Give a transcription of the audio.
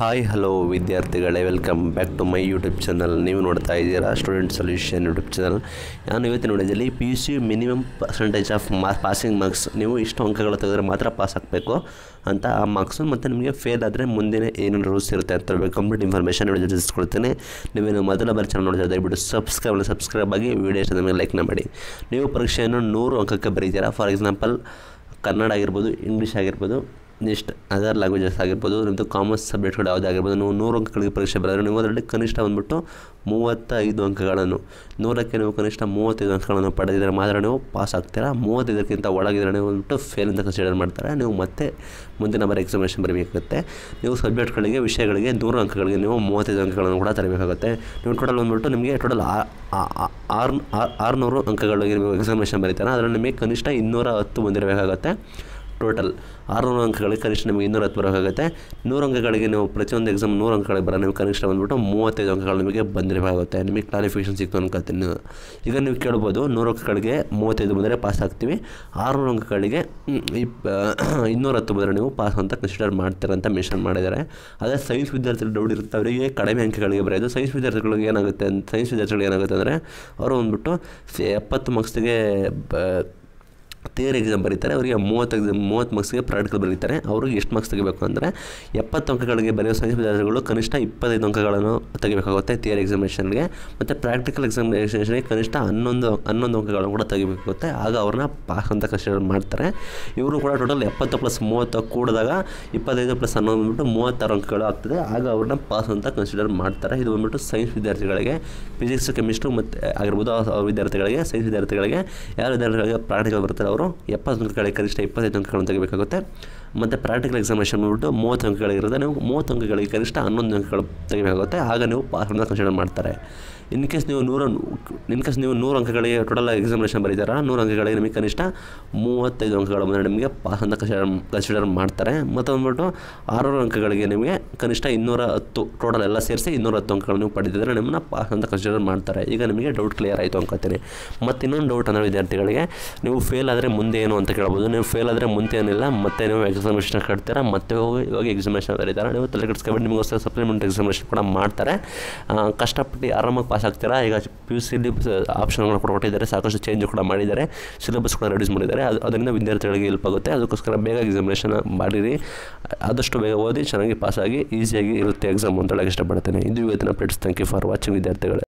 hi hello ವಿದ್ಯಾರ್ಥಿಗಳೇ welcome back to my YouTube channel ನೀವು ನೋಡ್ತಾ ಇದ್ದೀರಾ ಸ್ಟೂಡೆಂಟ್ ಸೊಲ್ಯೂಷನ್ ಯೂಟ್ಯೂಬ್ ಚಾನಲ್ ನಾನು ಇವತ್ತಿನ ವಿಡಿಯೋದಲ್ಲಿ P U C minimum percentage of ಮಾ ಪಾಸಿಂಗ್ ಮಾರ್ಕ್ಸ್ ನೀವು ಇಷ್ಟು ಅಂಕಗಳು ತೆಗೆದ್ರೆ ಮಾತ್ರ ಪಾಸ್ ಆಗಬೇಕು ಅಂತ ಆ ಮಾರ್ಕ್ಸು ಮತ್ತು ನಿಮಗೆ ಫೇಲ್ ಆದರೆ ಮುಂದಿನ ಏನೇನು ರೂಲ್ಸ್ ಇರುತ್ತೆ ಅಂತ ಹೇಳಬೇಕು ಕಂಪ್ಲೀಟ್ ಇನ್ಫಾರ್ಮೇಷನ್ ವಿಡಿಯೋ ತಿಳಿಸ್ಕೊಡ್ತೇನೆ ನೀವೇನು ಮೊದಲ ಬಾರಿ ಚಾನಲ್ ನೋಡ್ತಾ ದಯವಿಟ್ಟು ಸಬ್ಸ್ಕ್ರೈಬ್ ಸಬ್ಸ್ಕ್ರೈಬ್ ಆಗಿ ವಿಡಿಯೋ ಇಷ್ಟ ಮೇಲೆ ಲೈಕ್ನ ಮಾಡಿ ನೀವು ಪರೀಕ್ಷೆಯನ್ನು ನೂರು ಅಂಕಕ್ಕೆ ಬರೀತೀರಾ ಫಾರ್ ಎಕ್ಸಾಂಪಲ್ ಕನ್ನಡ ಆಗಿರ್ಬೋದು ಇಂಗ್ಲೀಷ್ ಆಗಿರ್ಬೋದು ನೆಕ್ಸ್ಟ್ ಅದರ್ ಲ್ಯಾಂಗ್ವೇಜಸ್ ಆಗಿರ್ಬೋದು ನಿಮ್ಮದು ಕಾಮರ್ಸ್ ಸಬ್ಜೆಕ್ಟ್ಗಳು ಯಾವುದೇ ಆಗಿರ್ಬೋದು ನೀವು ನೂರು ಅಂಕಗಳಿಗೆ ಪರೀಕ್ಷೆ ಬರೆದರೆ ನೀವು ಅದರಲ್ಲಿ ಕನಿಷ್ಠ ಬಂದುಬಿಟ್ಟು ಮೂವತ್ತೈದು ಅಂಕಗಳನ್ನು ನೂರಕ್ಕೆ ನೀವು ಕನಿಷ್ಠ ಮೂವತ್ತೈದು ಅಂಕಗಳನ್ನು ಪಡೆದಿದ್ದರೆ ಮಾತ್ರ ನೀವು ಪಾಸ್ ಆಗ್ತೀರಾ ಮೂವತ್ತೈದಕ್ಕಿಂತ ಒಳಗಿದ್ರೆ ನೀವು ಬಂದುಬಿಟ್ಟು ಫೇಲ್ ಅಂತ ಕನ್ಸಿಡರ್ ಮಾಡ್ತಾರೆ ನೀವು ಮತ್ತೆ ಮುಂದಿನ ಬಾರಿ ಎಕ್ಸಾಮಿನೇಷನ್ ಬರಬೇಕಾಗುತ್ತೆ ನೀವು ಸಬ್ಜೆಕ್ಟ್ಗಳಿಗೆ ವಿಷಯಗಳಿಗೆ ನೂರು ಅಂಕಗಳಿಗೆ ನೀವು ಮೂವತ್ತೈದು ಅಂಕಗಳನ್ನು ಕೂಡ ತರಬೇಕಾಗುತ್ತೆ ನೀವು ಟೋಟಲ್ ಬಂದುಬಿಟ್ಟು ನಿಮಗೆ ಟೋಟಲ್ ಆರು ಆರುನೂರು ಅಂಕಗಳಿಗೆ ನೀವು ಎಕ್ಸಾಮಿನೇಷನ್ ಬರೀತಾರೆ ಅದರಲ್ಲಿ ನಿಮಗೆ ಕನಿಷ್ಠ ಇನ್ನೂರ ಹತ್ತು ಬಂದಿರಬೇಕಾಗುತ್ತೆ ಟೋಟಲ್ ಆರುನೂರು ಅಂಕಗಳಿಗೆ ಕನಿಷ್ಠ ನಿಮಗೆ ಇನ್ನೂರ ಹತ್ತು ಬರಬೇಕಾಗುತ್ತೆ ನೂರು ಅಂಕಗಳಿಗೆ ನೀವು ಪ್ರತಿಯೊಂದು ಎಕ್ಸಾಮ್ ನೂರು ಅಂಕಗಳಿಗೆ ಬರೋ ನೀವು ಕನಿಷ್ಠ ಬಂದುಬಿಟ್ಟು ಮೂವತ್ತೈದು ಅಂಕಗಳು ನಿಮಗೆ ಬಂದಿರಬೇಕಾಗುತ್ತೆ ನಿಮಗೆ ಕ್ಲಾರಿಫಿಕೇಷನ್ ಸಿಕ್ತು ಅನ್ಕೋತೀನಿ ಈಗ ನೀವು ಕೇಳ್ಬೋದು ನೂರು ಅಂಕಗಳಿಗೆ ಮೂವತ್ತೈದು ಬಂದರೆ ಪಾಸ್ ಆಗ್ತೀವಿ ಆರುನೂರು ಅಂಕಗಳಿಗೆ ಇಪ್ ಇನ್ನೂರ ಹತ್ತು ಬಂದರೆ ನೀವು ಪಾಸ್ ಅಂತ ಕನ್ಸಿಡರ್ ಮಾಡ್ತೀರ ಅಂತ ಮೆನ್ಷನ್ ಮಾಡಿದ್ದಾರೆ ಅದೇ ಸೈನ್ಸ್ ವಿದ್ಯಾರ್ಥಿಗಳು ಡೌಟ್ ಇರುತ್ತೆ ಅವರಿಗೆ ಕಡಿಮೆ ಅಂಕಗಳಿಗೆ ಬರೆಯೋದು ಸೈನ್ಸ್ ವಿದ್ಯಾರ್ಥಿಗಳಿಗೆ ಏನಾಗುತ್ತೆ ಅಂತ ಸೈನ್ಸ್ ವಿದ್ಯಾರ್ಥಿಗಳಿಗೆ ಏನಾಗುತ್ತೆ ಅಂದರೆ ಅವರು ಬಂದುಬಿಟ್ಟು ಎಪ್ಪತ್ತು ಮಾರ್ಕ್ಸ್ಗೆ ಥಿಯರಿ ಎಕ್ಸಾಮ್ ಬರೀತಾರೆ ಅವರಿಗೆ ಮೂವತ್ತು ಎಕ್ಸಾಮ್ ಮೂವತ್ತು ಮಾರ್ಕ್ಸ್ಗೆ ಪ್ರಾಕ್ಟಿಕಲ್ ಬರೀತಾರೆ ಅವ್ರಿಗೆ ಎಷ್ಟು ಮಾರ್ಕ್ಸ್ ತೆಗಿಬೇಕು ಅಂದರೆ ಎಪ್ಪತ್ತು ಅಂಕಗಳಿಗೆ ಬರೆಯೋ ಸೈನ್ಸ್ ವಿದ್ಯಾರ್ಥಿಗಳು ಕನಿಷ್ಠ ಇಪ್ಪತ್ತೈದು ಅಂಕಗಳನ್ನು ತೆಗಿಬೇಕಾಗುತ್ತೆ ಥಿಯರಿ ಎಕ್ಸಾಮಿನೇಷನ್ಗೆ ಮತ್ತು ಪ್ರಾಕ್ಟಿಕಲ್ ಎಕ್ಸಾಮಿನೇಷನ್ಗೆ ಕನಿಷ್ಠ ಹನ್ನೊಂದು ಹನ್ನೊಂದು ಅಂಕಗಳನ್ನು ಕೂಡ ತೆಗಿಬೇಕಾಗುತ್ತೆ ಆಗ ಅವ್ರನ್ನ ಪಾಸ್ ಅಂತ ಕನ್ಸಿಡರ್ ಮಾಡ್ತಾರೆ ಇವರು ಕೂಡ ಟೋಟಲ್ ಎಪ್ಪತ್ತು ಪ್ಲಸ್ ಮೂವತ್ತು ಕೂಡಿದಾಗ ಇಪ್ಪತ್ತೈದು ಪ್ಲಸ್ ಹನ್ನೊಂದು ಬಂದ್ಬಿಟ್ಟು ಮೂವತ್ತಾರು ಅಂಕಗಳು ಆಗ್ತದೆ ಆಗ ಅವ್ರನ್ನ ಪಾಸ್ ಅಂತ ಕನ್ಸಿಡರ್ ಮಾಡ್ತಾರೆ ಇದು ಬಂದ್ಬಿಟ್ಟು ಸೈನ್ಸ್ ವಿದ್ಯಾರ್ಥಿಗಳಿಗೆ ಫಿಸಿಕ್ಸ್ ಕೆಮಿಸ್ಟ್ರಿ ಮತ್ತು ಆಗಿರ್ಬೋದು ಆ ವಿದ್ಯಾರ್ಥಿಗಳಿಗೆ ಸೈನ್ಸ್ ವಿದ್ಯಾರ್ಥಿಗಳಿಗೆ ಯಾರು ವಿದ್ಯಾರ್ಥಿಗಳಿಗೆ ಪ್ರಾಕ್ಟಿಕಲ್ ಬರ್ತಾರೆ ಅವರು ಎಪ್ಪತ್ತು ಅಂಕಗಳಿಗೆ ಕನಿಷ್ಠ ಇಪ್ಪತ್ತೈದು ಅಂಕಗಳನ್ನು ತೆಗಿಬೇಕಾಗುತ್ತೆ ಮತ್ತು ಪ್ರಾಕ್ಟಿಕಲ್ ಎಕ್ಸಾಮಿನೇಷನ್ ಬಂದ್ಬಿಟ್ಟು ಮೂವತ್ತು ಅಂಕಗಳಿರುತ್ತೆ ನೀವು ಮೂವತ್ತು ಅಂಕಗಳಿಗೆ ಕನಿಷ್ಠ ಹನ್ನೊಂದು ಅಂಕಗಳು ತೆಗಿಬೇಕಾಗುತ್ತೆ ಆಗ ನೀವು ಪಾಸ್ ಅಂತ ಕನ್ಸಿಡರ್ ಮಾಡ್ತಾರೆ ಇನ್ ಕೇಸ್ ನೀವು ನೂರ ಇನ್ ಕೇಸ್ ನೀವು ನೂರು ಅಂಕಗಳಿಗೆ ಟೋಟಲ್ ಎಕ್ಸಾಮಿನೇಷನ್ ಬರೀತಾರ ನೂರು ಅಂಕಗಳಿಗೆ ನಿಮಗೆ ಕನಿಷ್ಠ ಮೂವತ್ತೈದು ಅಂಕಗಳು ಬಂದರೆ ನಿಮಗೆ ಪಾಸ್ ಅಂತ ಕನ್ಸಿಡರ್ ಕನ್ಸಿಡರ್ ಮಾಡ್ತಾರೆ ಮತ್ತು ಬಂದ್ಬಿಟ್ಟು ಆರುನೂರು ಅಂಕಗಳಿಗೆ ನಿಮಗೆ ಕನಿಷ್ಠ ಇನ್ನೂರ ಹತ್ತು ಟೋಟಲ್ ಎಲ್ಲ ಸೇರಿಸಿ ಇನ್ನೂರ ಹತ್ತು ಅಂಕಗಳು ನೀವು ಪಡೆದಿದ್ದರೆ ನಿಮ್ಮನ್ನ ಪಾಸ್ ಅಂತ ಕನ್ಸಿಡರ್ ಮಾಡ್ತಾರೆ ಈಗ ನಿಮಗೆ ಡೌಟ್ ಕ್ಲಿಯರ್ ಆಯಿತು ಅನ್ಕೋತೀನಿ ಮತ್ತು ಇನ್ನೊಂದು ಡೌಟ್ ಅಂದರೆ ವಿದ್ಯಾರ್ಥಿಗಳಿಗೆ ನೀವು ಫೇಲ್ ಆದರೆ ಮುಂದೆ ಏನು ಅಂತ ಕೇಳ್ಬೋದು ನೀವು ಫೇಲ್ ಆದರೆ ಮುಂದೆ ಏನಿಲ್ಲ ಮತ್ತೆ ನೀವು ಎಕ್ಸಾಮಿನೇಷನ್ ಕಟ್ತೀರಾ ಮತ್ತೆ ಹೋಗಿ ಹೋಗಿ ಎಕ್ಸಾಮಿನೇಷನ್ ಬರೀತಾರೆ ನೀವು ತಲೆ ಕೆಡಿಸ್ಕೊಬಿಟ್ಟು ನಿಮಗೋಸ್ಕರ ಸಪ್ಲಿಮೆಂಟ್ ಎಕ್ಸಾಮಿನೇಷನ್ ಕೂಡ ಮಾಡ್ತಾರೆ ಕಷ್ಟಪಟ್ಟು ಆರಾಮಾಗಿ ಪಾಸ್ ಆಗ್ತೀರಾ ಈಗ ಪಿ ಯು ಸಿಲಿ ಆಪ್ಷನ್ಗಳು ಕೂಡ ಕೊಟ್ಟಿದ್ದಾರೆ ಸಾಕಷ್ಟು ಚೇಂಜ್ ಕೂಡ ಮಾಡಿದ್ದಾರೆ ಸಿಲೆಬಸ್ ಕೂಡ ರೆಡ್ಯೂಸ್ ಮಾಡಿದ್ದಾರೆ ಅದು ಅದರಿಂದ ವಿದ್ಯಾರ್ಥಿಗಳಿಗೆ ಹೆಲ್ಪ್ ಆಗುತ್ತೆ ಅದಕ್ಕೋಸ್ಕರ ಬೇಗ ಎಕ್ಸಾಮಿನೇಷನ್ ಮಾಡಿರಿ ಆದಷ್ಟು ಬೇಗ ಓದಿ ಚೆನ್ನಾಗಿ ಪಾಸಾಗಿ ಈಸಿಯಾಗಿ ಇರುತ್ತೆ ಎಕ್ಸಾಮ್ ಅಂತ ಹೇಳಕ್ಕೆ ಇಷ್ಟಪಡ್ತೇನೆ ಇದು ಇವತ್ತಿನ updates thank you for watching ವಿದ್ಯಾರ್ಥಿಗಳೇ